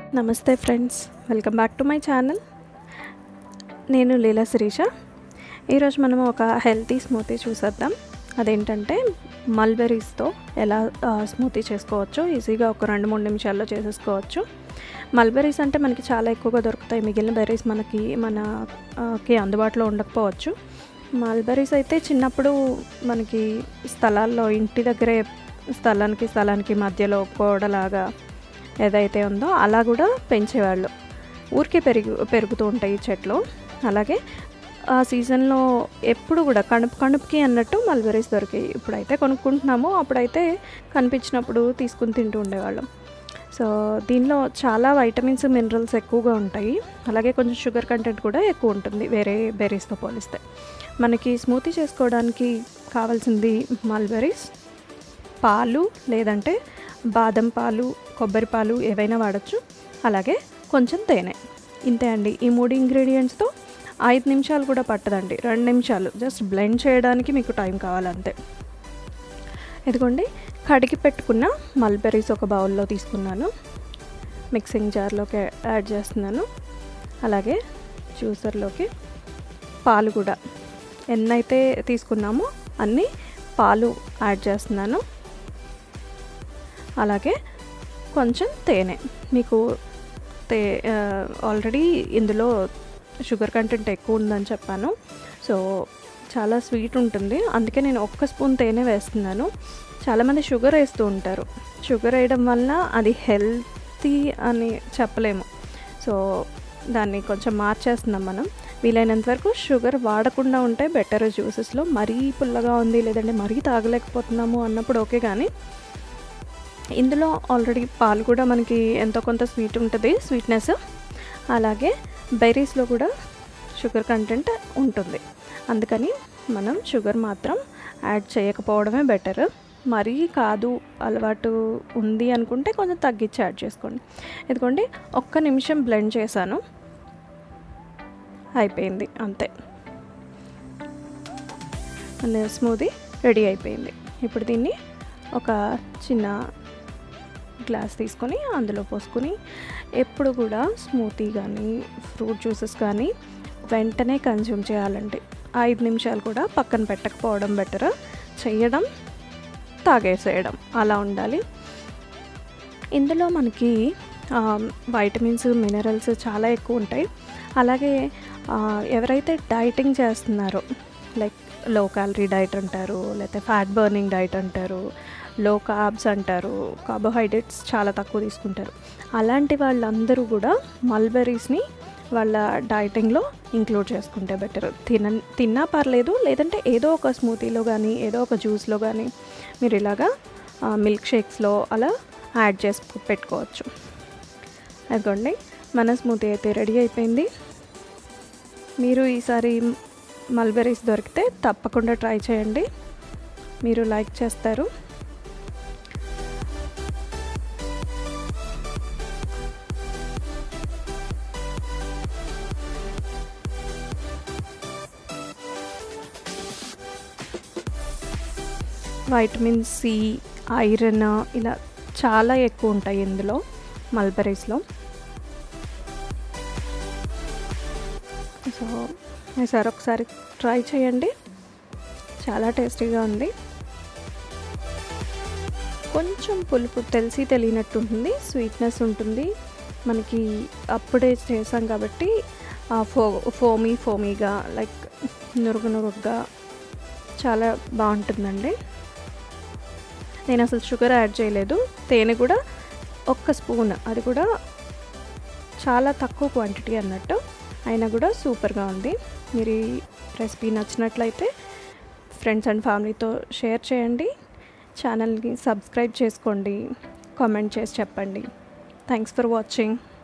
నమస్తే friends welcome back to my channel నేను లీలా శిరీష ఈరోజు మనం ఒక హెల్తీ స్మూతీ చూసేద్దాం అదేంటంటే మల్బెరీస్తో ఎలా స్మూతీ చేసుకోవచ్చు ఈజీగా ఒక రెండు మూడు నిమిషాల్లో చేసేసుకోవచ్చు మల్బెరీస్ అంటే మనకి చాలా ఎక్కువగా దొరుకుతాయి మిగిలిన బెర్రీస్ మనకి మనకి అందుబాటులో ఉండకపోవచ్చు మల్బెరీస్ అయితే చిన్నప్పుడు మనకి స్థలాల్లో ఇంటి దగ్గరే స్థలానికి స్థలానికి మధ్యలో గోడలాగా ఏదైతే ఉందో అలా కూడా పెంచేవాళ్ళు ఊరికే పెరిగి పెరుగుతూ ఉంటాయి ఈ చెట్లు అలాగే ఆ సీజన్లో ఎప్పుడు కూడా కణుపు కణుపుకి అన్నట్టు మల్బెరీస్ దొరికాయి ఇప్పుడైతే కొనుక్కుంటున్నాము అప్పుడైతే కనిపించినప్పుడు తీసుకుని తింటూ ఉండేవాళ్ళం సో దీనిలో చాలా వైటమిన్స్ మినరల్స్ ఎక్కువగా ఉంటాయి అలాగే కొంచెం షుగర్ కంటెంట్ కూడా ఎక్కువ ఉంటుంది వేరే బెర్రీస్తో పోలిస్తే మనకి స్మూతీ చేసుకోవడానికి కావాల్సింది మల్బెరీస్ పాలు లేదంటే బాదం పాలు కొబ్బరి పాలు ఏవైనా వాడచ్చు అలాగే కొంచెం తేనె ఇంతే అండి ఈ మూడు ఇంగ్రీడియంట్స్తో ఐదు నిమిషాలు కూడా పట్టదండి రెండు నిమిషాలు జస్ట్ బ్లెండ్ చేయడానికి మీకు టైం కావాలంతే ఇదిగోండి కడిగి పెట్టుకున్న మల్బెరీస్ ఒక బౌల్లో తీసుకున్నాను మిక్సింగ్ జార్లోకి యాడ్ చేస్తున్నాను అలాగే జ్యూసర్లోకి పాలు కూడా ఎన్నైతే తీసుకున్నామో అన్నీ పాలు యాడ్ చేస్తున్నాను అలాగే కొంచెం తేనె మీకు తే ఆల్రెడీ ఇందులో షుగర్ కంటెంట్ ఎక్కువ ఉందని చెప్పాను సో చాలా స్వీట్ ఉంటుంది అందుకే నేను ఒక్క స్పూన్ తేనె వేస్తున్నాను చాలామంది షుగర్ వేస్తూ ఉంటారు షుగర్ వేయడం వల్ల అది హెల్తీ అని చెప్పలేము సో దాన్ని కొంచెం మార్చేస్తున్నాం మనం వీలైనంత వరకు షుగర్ వాడకుండా ఉంటే బెటర్ జ్యూసెస్లో మరీ పుల్లగా ఉంది లేదంటే మరీ తాగలేకపోతున్నాము అన్నప్పుడు ఓకే కానీ ఇందులో ఆల్రెడీ పాలు కూడా మనకి ఎంతో కొంత స్వీట్ ఉంటుంది స్వీట్నెస్ అలాగే బెర్రీస్లో కూడా షుగర్ కంటెంట్ ఉంటుంది అందుకని మనం షుగర్ మాత్రం యాడ్ చేయకపోవడమే బెటర్ మరీ కాదు అలవాటు ఉంది అనుకుంటే కొంచెం తగ్గించి యాడ్ చేసుకోండి ఎందుకంటే ఒక్క నిమిషం బ్లెండ్ చేశాను అయిపోయింది అంతే స్మూదీ రెడీ అయిపోయింది ఇప్పుడు దీన్ని ఒక చిన్న గ్లాస్ తీసుకొని అందులో పోసుకొని ఎప్పుడు కూడా స్మూతీ కానీ ఫ్రూట్ జ్యూసెస్ కానీ వెంటనే కన్జ్యూమ్ చేయాలండి ఐదు నిమిషాలు కూడా పక్కన పెట్టకపోవడం బెటర్ చేయడం తాగేసేయడం అలా ఉండాలి ఇందులో మనకి వైటమిన్స్ మినరల్స్ చాలా ఎక్కువ ఉంటాయి అలాగే ఎవరైతే డైటింగ్ చేస్తున్నారో లైక్ లో క్యాలరీ డైట్ అంటారు లేకపోతే ఫ్యాట్ బర్నింగ్ డైట్ అంటారు లో కార్బ్స్ అంటారు కార్బోహైడ్రేట్స్ చాలా తక్కువ తీసుకుంటారు అలాంటి వాళ్ళందరూ కూడా మల్బెరీస్ని వాళ్ళ డైటింగ్లో ఇంక్లూడ్ చేసుకుంటే బెటర్ తిన తిన్నా పర్లేదు లేదంటే ఏదో ఒక స్మూతీలో కానీ ఏదో ఒక జ్యూస్లో కానీ మీరు ఇలాగా మిల్క్ షేక్స్లో అలా యాడ్ చేసి పెట్టుకోవచ్చు అదిగోండి మన స్మూతీ అయితే రెడీ అయిపోయింది మీరు ఈసారి మల్బెరీస్ దొరికితే తప్పకుండా ట్రై చేయండి మీరు లైక్ చేస్తారు వైటమిన్ సి ఐరన్ ఇలా చాలా ఎక్కువ ఉంటాయి ఇందులో మల్బెరీస్లో సో ఈసారి ఒకసారి ట్రై చేయండి చాలా టేస్టీగా ఉంది కొంచెం పులుపు తెలిసి తెలియనట్టు ఉంటుంది స్వీట్నెస్ ఉంటుంది మనకి అప్పుడే చేసాం కాబట్టి ఫో ఫోమీ ఫోమీగా లైక్ నురుగు నురుగ్గా చాలా బాగుంటుందండి నేను అసలు షుగర్ యాడ్ చేయలేదు తేనె కూడా ఒక్క స్పూన్ అది కూడా చాలా తక్కువ క్వాంటిటీ అన్నట్టు అయినా కూడా సూపర్గా ఉంది మీరు ఈ రెసిపీ నచ్చినట్లయితే ఫ్రెండ్స్ అండ్ ఫ్యామిలీతో షేర్ చేయండి ఛానల్ని సబ్స్క్రైబ్ చేసుకోండి కామెంట్ చేసి చెప్పండి థ్యాంక్స్ ఫర్ వాచింగ్